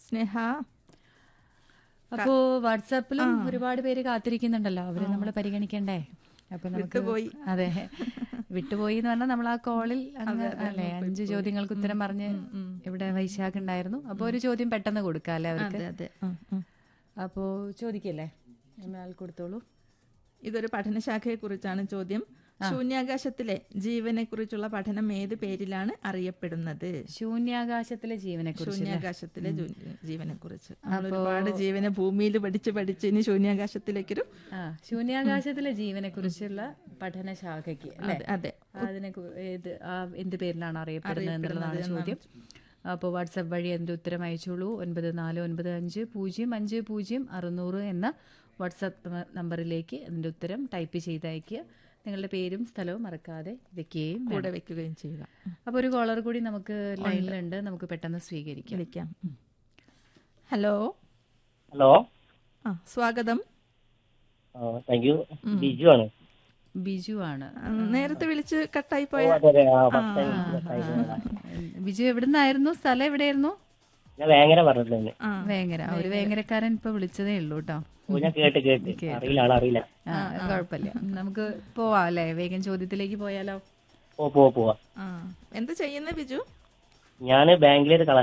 സ്നേഹ അപ്പോ വാട്സാപ്പിലും ഒരുപാട് പേര് കാത്തിരിക്കുന്നുണ്ടല്ലോ അവരെ നമ്മൾ പരിഗണിക്കണ്ടേ അപ്പൊ നമുക്ക് വിട്ടുപോയി. അതെ വിട്ടുപോയി എന്ന് പറഞ്ഞാൽ നമ്മൾ ആ കോളിൽ അങ്ങ് അല്ലെ അഞ്ച് ചോദ്യങ്ങൾക്ക് ഉത്തരം പറഞ്ഞ് ഇവിടെ വൈശാഖ് ഉണ്ടായിരുന്നു അപ്പൊ ഒരു ചോദ്യം പെട്ടെന്ന് കൊടുക്കാം അല്ലേ അവർക്ക് അതെ അതെ ഉം, ഉം. അപ്പോ ചോദിക്കല്ലേ ആൾ കൊടുത്തോളൂ ഇതൊരു പഠനശാഖയെ കുറിച്ചാണ് ചോദ്യം ശൂന്യാകാശത്തിലെ ജീവനെ കുറിച്ചുള്ള പഠനം ഏത് പേരിലാണ് അറിയപ്പെടുന്നത് ശൂന്യാകാശത്തിലെ ജീവനെ കുറിച്ച് ശൂന്യാകാശത്തിലെ ജീവനെ കുറിച്ച് ഒരുപാട് ജീവനെ ഭൂമിയിൽ പഠിച്ച് പഠിച്ച് ഇനി ശൂന്യാകാശത്തിലേക്കൊരു ആ ശൂന്യാകാശത്തിലെ ജീവനെ കുറിച്ചുള്ള പഠനശാഖയ്ക്ക് അല്ലെ അതെ, അതെ അതിനെ കു- ഏത് ആ എന്ത് പേരിലാണ് അറിയപ്പെടുന്നത് എന്നുള്ളതാണ് ചോദ്യം അപ്പോൾ വാട്സപ്പ് വഴി അതിന്റെ ഉത്തരം അയച്ചോളൂ ഒൻപത് നാല് ഒൻപത് അഞ്ച് പൂജ്യം അഞ്ച് പൂജ്യം അറുന്നൂറ് എന്ന വാട്സപ്പ് നമ്പറിലേക്ക് അതിന്റെ ഉത്തരം ടൈപ്പ് ചെയ്ത് അയക്കുക നിങ്ങളുടെ പേരും സ്ഥലവും മറക്കാതെ വെക്കുകയും വേണം. കൂടെ വെക്കുകയും ചെയ്യുക അപ്പോൾ ഒരു കോളർ കൂടി നമുക്ക് ലൈനിലുണ്ട് നമുക്ക് പെട്ടെന്ന് സ്വീകരിക്കാം വിളിക്കാം ഉം. ഹലോ ഹലോ ആ സ്വാഗതം താങ്ക് യു ബിജു ആണ് ബിജു ആണ് ആ, നേരത്തെ വിളിച്ച് കട്ടായി ഓ, പോയ അതെ അതെ ആ ഫസ്റ്റ് ടൈം വിളിച്ചതാ. ബിജു എവിടുന്നായിരുന്നു സ്ഥലം എവിടെയായിരുന്നു ഞാൻ വേങ്ങര പറഞ്ഞിട്ടുണ്ട് ആ വേങ്ങര ഒരു വേങ്ങരക്കാരൻ ഇപ്പൊ വിളിച്ചതേ ഉള്ളൂ കേട്ടോ ഓ, ഞാൻ കേട്ട് കേട്ട് അറിയില്ല ആളറിയില്ല ആ കുഴപ്പമില്ല നമുക്ക് പോവാം അല്ലേ വേഗം ചോദ്യത്തിലേക്ക് പോയാലോ ഓ പോവാ പോവാ ആ എന്താ ചെയ്യുന്നത് ബിജു ഞാന് ബാംഗ്ലൂർ കള